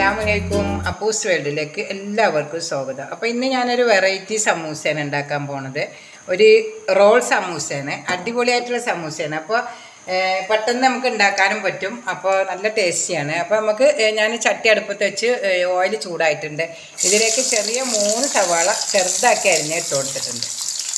അസ്സാമലൈക്കും അപ്പൂസ് വേൾഡിലേക്ക് എല്ലാവർക്കും സ്വാഗതം അപ്പോൾ ഇന്ന് ഞാനൊരു വെറൈറ്റി സമൂസയാണ് ഉണ്ടാക്കാൻ പോണത് ഒരു റോൾ സമൂസയാണ് അടിപൊളിയായിട്ടുള്ള സമൂസയാണ് അപ്പോൾ പെട്ടെന്ന് നമുക്ക് ഉണ്ടാക്കാനും പറ്റും അപ്പോൾ നല്ല ടേസ്റ്റിയാണ് അപ്പോൾ നമുക്ക് ഞാൻ ചട്ടി അടുപ്പത്ത് വെച്ച് ഓയിൽ ചൂടായിട്ടുണ്ട് ഇതിലേക്ക് ചെറിയ മൂന്ന് സവാള ചെറുതാക്കി അരിഞ്ഞ് ഇട്ട് കൊടുത്തിട്ടുണ്ട്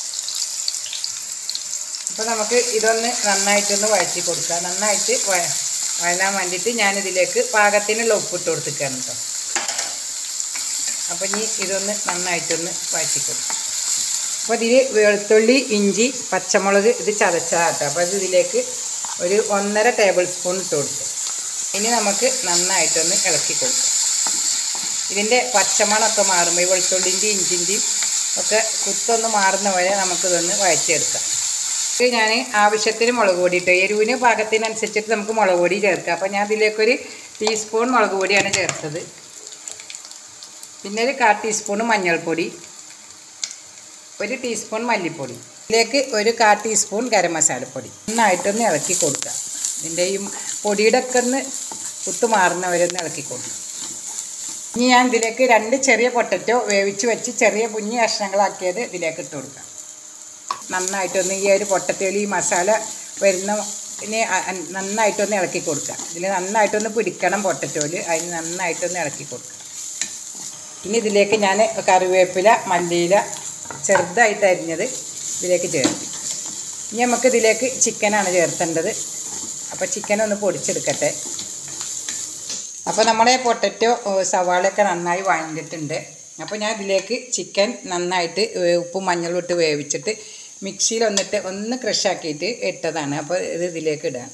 അപ്പോൾ നമുക്ക് ഇതൊന്ന് നന്നായിട്ടൊന്ന് വഴറ്റി കൊടുക്കുക നന്നായിട്ട് വ- വഴലാൻ വേണ്ടിയിട്ട് ഞാനിതിലേക്ക് പാകത്തിനുള്ള ഉപ്പിട്ട് കൊടുത്തിരിക്കുകയാണ് കേട്ടോ അപ്പോൾ ഇനി ഇതൊന്ന് നന്നായിട്ടൊന്ന് വഴറ്റി കൊടുക്കും അപ്പോൾ ഇതിൽ വെളുത്തുള്ളി ഇഞ്ചി പച്ചമുളക് ഇത് ചതച്ചതാട്ടോ അപ്പോൾ അത് ഇതിലേക്ക് ഒരു ഒന്നര ടേബിൾ സ്പൂൺ ഇട്ട് കൊടുത്തു ഇനി നമുക്ക് നന്നായിട്ടൊന്ന് ഇളക്കി കൊടുക്കാം ഇതിൻ്റെ പച്ചമണമൊക്കെ മാറുമ്പോൾ ഈ വെളുത്തുള്ളിൻ്റെയും ഇഞ്ചിൻ്റെയും ഒക്കെ കുത്തൊന്ന് മാറുന്ന വരെ നമുക്കിതൊന്ന് വഴറ്റിയെടുക്കാം ഇത് ഞാൻ ആവശ്യത്തിന് മുളക് പൊടി ഇട്ടു എരിവിന് പാകത്തിനനുസരിച്ചിട്ട് നമുക്ക് മുളക് പൊടി ചേർക്കാം അപ്പോൾ ഞാൻ ഇതിലേക്കൊരു ടീസ്പൂൺ മുളക് പൊടിയാണ് ചേർത്തത് പിന്നെ ഒരു കാ ടീസ്പൂൺ മഞ്ഞൾപ്പൊടി ഒരു ടീസ്പൂൺ മല്ലിപ്പൊടി ഇതിലേക്ക് ഒരു കാ ടീസ്പൂൺ ഗരം മസാലപ്പൊടി നന്നായിട്ടൊന്ന് ഇളക്കി കൊടുക്കുക ഇതിൻ്റെ ഈ പൊടിയുടെ ഒക്കെ ഒന്ന് കുത്തു മാറുന്നവരെ ഒന്ന് ഇളക്കി കൊടുക്കുക ഇനി ഞാൻ ഇതിലേക്ക് രണ്ട് ചെറിയ പൊട്ടറ്റോ വേവിച്ച് വെച്ച് ചെറിയ കുഞ്ഞു കഷ്ണങ്ങളാക്കിയത് ഇതിലേക്ക് ഇട്ട് കൊടുക്കാം നന്നായിട്ടൊന്ന് ഈ ഒരു പൊട്ടറ്റോയിൽ ഈ മസാല വരുന്ന ഇതിനെ അ- അ- നന്നായിട്ടൊന്ന് ഇളക്കി കൊടുക്കുക ഇതിൽ നന്നായിട്ടൊന്ന് പിടിക്കണം പൊട്ടറ്റോയിൽ അതിന് നന്നായിട്ടൊന്ന് ഇളക്കി കൊടുക്കുക ഇനി ഇതിലേക്ക് ഞാൻ കറിവേപ്പില മല്ലിയില ചെറുതായിട്ട് അരിഞ്ഞത് ഇതിലേക്ക് ചേർത്ത് ഇനി നമുക്ക് ഇതിലേക്ക് ചിക്കനാണ് ചേർത്തേണ്ടത് അപ്പോൾ ചിക്കൻ ഒന്ന് പൊടിച്ചെടുക്കട്ടെ അപ്പോൾ നമ്മുടെ പൊട്ടറ്റോ സവാളയൊക്കെ നന്നായി വഴഞ്ഞിട്ടുണ്ട് അപ്പോൾ ഞാൻ ഇതിലേക്ക് ചിക്കൻ നന്നായിട്ട് ഏ, ഉപ്പും മഞ്ഞളും ഇട്ട് വേവിച്ചിട്ട് മിക്സിയിൽ വന്നിട്ട് ഒന്ന് ക്രഷാക്കിയിട്ട് ഇട്ടതാണ് അപ്പോൾ ഇത് ഇതിലേക്ക് ഇടാണ്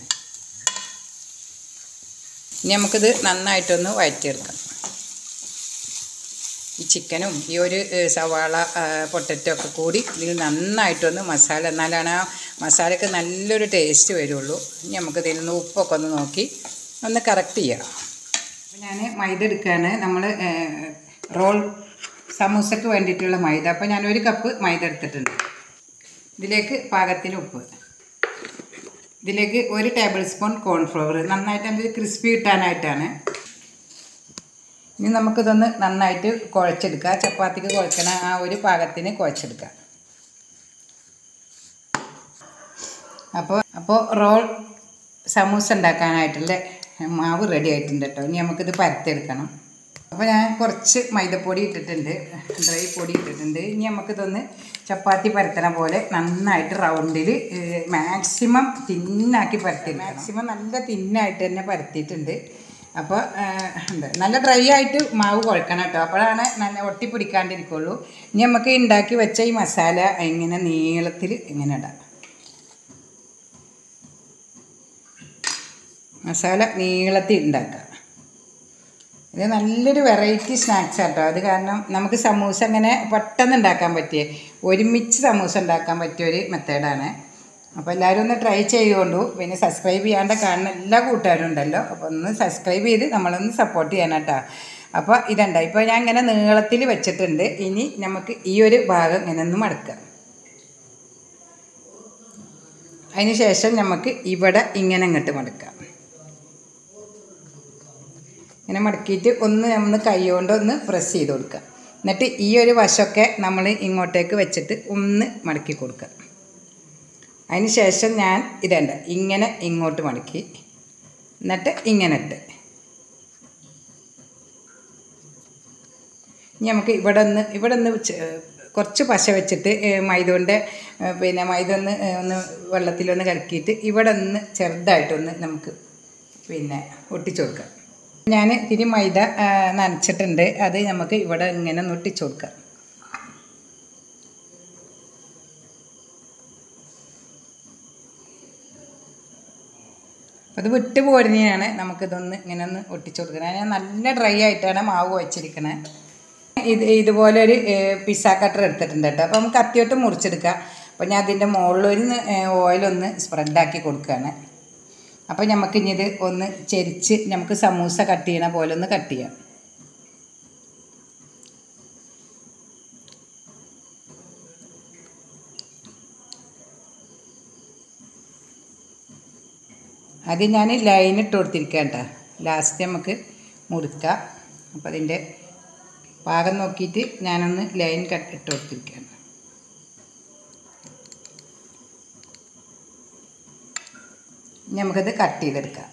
ഇനി നമുക്കിത് നന്നായിട്ടൊന്ന് വഴറ്റിയെടുക്കാം ഈ ചിക്കനും ഈ ഒരു ഏ, സവാള പൊട്ടറ്റോ ഒക്കെ കൂടി ഇതിൽ നന്നായിട്ടൊന്ന് മസാല എന്നാലാണ് ആ മസാലയ്ക്ക് നല്ലൊരു ടേസ്റ്റ് വരുള്ളൂ ഇനി നമുക്ക് ഇതിൽ നിന്ന് ഉപ്പൊക്കെ ഒന്ന് നോക്കി ഒന്ന് കറക്റ്റ് ചെയ്യാം അപ്പോൾ ഞാൻ മൈദ എടുക്കുകയാണ് നമ്മൾ റോൾ സമൂസക്ക് വേണ്ടിയിട്ടുള്ള മൈദ അപ്പോൾ ഞാൻ ഒരു കപ്പ് മൈദ എടുത്തിട്ടുണ്ട് ഇതിലേക്ക് പാകത്തിന് ഉപ്പ് ഇതിലേക്ക് ഒരു ടേബിൾ സ്പൂൺ കോൺഫ്ലവർ നന്നായിട്ട് അതിൽ ക്രിസ്പി കിട്ടാനായിട്ടാണ് ഇനി നമുക്കിതൊന്ന് നന്നായിട്ട് കുഴച്ചെടുക്കുക ചപ്പാത്തിക്ക് കുഴക്കണ ആ ഒരു പാകത്തിന് കുഴച്ചെടുക്കുക അപ്പോൾ അപ്പോൾ റോൾ സമൂസ ഉണ്ടാക്കാനായിട്ടുള്ള മാവ് റെഡി ആയിട്ടുണ്ട് കേട്ടോ ഇനി നമുക്കിത് പരത്തിയെടുക്കണം അപ്പോൾ ഞാൻ കുറച്ച് മൈദപ്പൊടി ഇട്ടിട്ടുണ്ട് ഡ്രൈ പൊടി ഇട്ടിട്ടുണ്ട് ഇനി നമുക്കിതൊന്ന് ചപ്പാത്തി പരത്തണ പോലെ നന്നായിട്ട് റൗണ്ടിൽ മാക്സിമം തിന്നാക്കി പരത്തി മാക്സിമം നല്ല തിന്നായിട്ട് തന്നെ പരത്തിയിട്ടുണ്ട് അപ്പോൾ ഉണ്ട് നല്ല ഡ്രൈ ആയിട്ട് മാവ് കുഴക്കണം കേട്ടോ അപ്പോഴാണ് നല്ല ഒട്ടി പിടിക്കാണ്ടിരിക്കുള്ളൂ ഇനി നമുക്ക് ഉണ്ടാക്കി വെച്ച ഈ മസാല ഇങ്ങനെ നീളത്തിൽ ഇങ്ങനെ ഇടാം മസാല നീളത്തിൽ ഉണ്ടാക്കുക ഇത് നല്ലൊരു വെറൈറ്റി സ്നാക്സ് കേട്ടോ അത് കാരണം നമുക്ക് സമൂസ അങ്ങനെ പെട്ടെന്ന് ഉണ്ടാക്കാൻ പറ്റിയ ഒരുമിച്ച് സമൂസ ഉണ്ടാക്കാൻ പറ്റിയ ഒരു മെത്തേഡാണ് അപ്പോൾ എല്ലാവരും ഒന്ന് ട്രൈ ചെയ്യുകൊണ്ടു പിന്നെ സബ്സ്ക്രൈബ് ചെയ്യാണ്ട് കാണുന്ന എല്ലാ കൂട്ടുകാരും ഉണ്ടല്ലോ അപ്പോൾ ഒന്ന് സബ്സ്ക്രൈബ് ചെയ്ത് നമ്മളൊന്ന് സപ്പോർട്ട് ചെയ്യണം കേട്ടോ അപ്പോൾ ഇതുണ്ട് ഇപ്പോൾ ഞാൻ ഇങ്ങനെ നീളത്തിൽ വെച്ചിട്ടുണ്ട് ഇനി നമുക്ക് ഈ ഒരു ഭാഗം ഇങ്ങനെ ഒന്ന് മടക്കാം അതിന് ശേഷം നമുക്ക് ഇവിടെ ഇങ്ങനെ അങ്ങോട്ട് മടക്കാം ഇങ്ങനെ മടക്കിയിട്ട് ഒന്ന് നമ്മൾ കൈ കൊണ്ട് ഒന്ന് പ്രസ് ചെയ്ത് കൊടുക്കുക എന്നിട്ട് ഈ ഒരു വശമൊക്കെ നമ്മൾ ഇങ്ങോട്ടേക്ക് വെച്ചിട്ട് ഒന്ന് മടക്കി കൊടുക്കുക അതിന് ശേഷം ഞാൻ ഇതണ്ട ഇങ്ങനെ ഇങ്ങോട്ട് മടക്കി എന്നിട്ട് ഇങ്ങനെ ഇട്ട് ഇനി നമുക്ക് ഇവിടെ ഒന്ന് ഇവിടെ ഒന്ന് ചെ- കുറച്ച് പശ വെച്ചിട്ട് ഏ, മൈദ കൊണ്ട് ഏ, പിന്നെ മൈദ ഒന്ന് ഏ, ഒന്ന് വെള്ളത്തിലൊന്ന് കലക്കിയിട്ട് ഇവിടെ ഒന്ന് ചെറുതായിട്ടൊന്ന് നമുക്ക് പിന്നെ ഒട്ടിച്ചു കൊടുക്കാം ഞാൻ ഇത്തിരി മൈദ ആ, നനച്ചിട്ടുണ്ട് അത് നമുക്ക് ഇവിടെ ഇങ്ങനെ ഒന്ന് ഒട്ടിച്ചു കൊടുക്കാം അത് വിട്ട് പോരുന്നതാണ് നമുക്കിതൊന്ന് ഇങ്ങനെ ഒന്ന് ഒട്ടിച്ചു കൊടുക്കണം ഞാൻ നല്ല ഡ്രൈ ആയിട്ടാണ് മാവ് വെച്ചിരിക്കണേ ഇത് ഇതുപോലെ ഒരു പിസ്സ കട്ടർ എടുത്തിട്ടുണ്ട് കേട്ടോ അപ്പോൾ നമുക്ക് കത്തിയോട്ട് മുറിച്ചെടുക്കാം അപ്പോൾ ഞാൻ അതിൻ്റെ മുകളിലൊരു ഓയിലൊന്ന് സ്പ്രെഡാക്കി കൊടുക്കുകയാണ് അപ്പോൾ നമുക്ക് ഇനി ഇത് ഒന്ന് ചെരിച്ച് നമുക്ക് സമൂസ കട്ട് ചെയ്യണ പോലെ ഒന്ന് കട്ട് ചെയ്യാം അത് ഞാൻ ലൈൻ ഇട്ട് കൊടുത്തിരിക്കാം കേട്ടോ ലാസ്റ്റ് നമുക്ക് മുറിക്കാം അപ്പോൾ അതിൻ്റെ പാകം നോക്കിയിട്ട് ഞാനൊന്ന് ലൈൻ കട്ട് ഇട്ട് കൊടുത്തിരിക്കുകയാണ് ഇനി നമുക്കത് കട്ട് ചെയ്തെടുക്കാം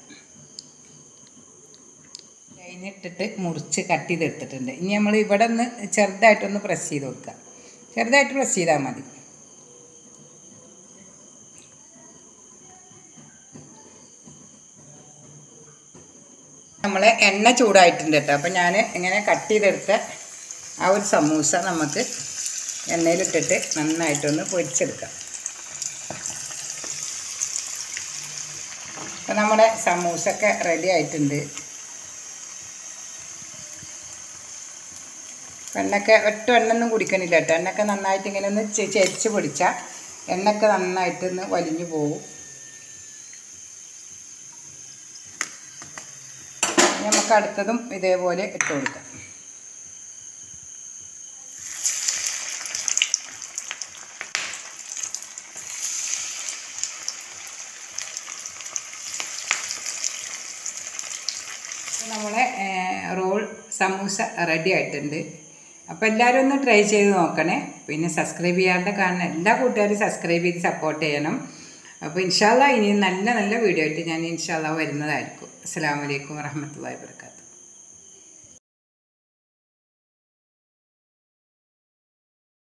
ലൈൻ ഇട്ടിട്ട് മുറിച്ച് കട്ട് ചെയ്തെടുത്തിട്ടുണ്ട് ഇനി നമ്മൾ ഇവിടെ ഒന്ന് ചെറുതായിട്ടൊന്ന് പ്രസ് ചെയ്ത് കൊടുക്കുക ചെറുതായിട്ട് പ്രസ് ചെയ്താൽ മതി നമ്മളെ എണ്ണ ചൂടായിട്ടുണ്ട് കേട്ടോ അപ്പം ഞാൻ ഇങ്ങനെ കട്ട് ചെയ്തെടുത്ത ആ ഒരു സമൂസ നമുക്ക് എണ്ണയിലിട്ടിട്ട് നന്നായിട്ടൊന്ന് പൊരിച്ചെടുക്കാം അപ്പം നമ്മുടെ സമൂസൊക്കെ റെഡി ആയിട്ടുണ്ട് എണ്ണയൊക്കെ ഒറ്റ എണ്ണൊന്നും കുടിക്കണില്ല കേട്ടോ എണ്ണയൊക്കെ നന്നായിട്ട് ഇങ്ങനെ ഒന്ന് ചെ- ചെരിച്ച് പിടിച്ചാൽ എണ്ണയൊക്കെ നന്നായിട്ട് ഒന്ന് വലിഞ്ഞു പോകും ഇനി നമുക്ക് അടുത്തതും ഇതേപോലെ ഇട്ട് കൊടുക്കാം നമ്മളെ റോൾ സമൂസ റെഡി ആയിട്ടുണ്ട് അപ്പോൾ എല്ലാവരും ഒന്ന് ട്രൈ ചെയ്ത് നോക്കണേ പിന്നെ സബ്സ്ക്രൈബ് ചെയ്യാണ്ട് കാണുന്ന എല്ലാ കൂട്ടുകാരും സബ്സ്ക്രൈബ് ചെയ്ത് സപ്പോർട്ട് ചെയ്യണം അപ്പോൾ ഇൻഷാല്ല ഇനി നല്ല നല്ല വീഡിയോ ആയിട്ട് ഞാൻ ഇൻഷാല്ല വരുന്നതായിരിക്കും അസ്സാം വലൈക്കും വറഹമത്തല്ലാ വാബർക്കാത്തു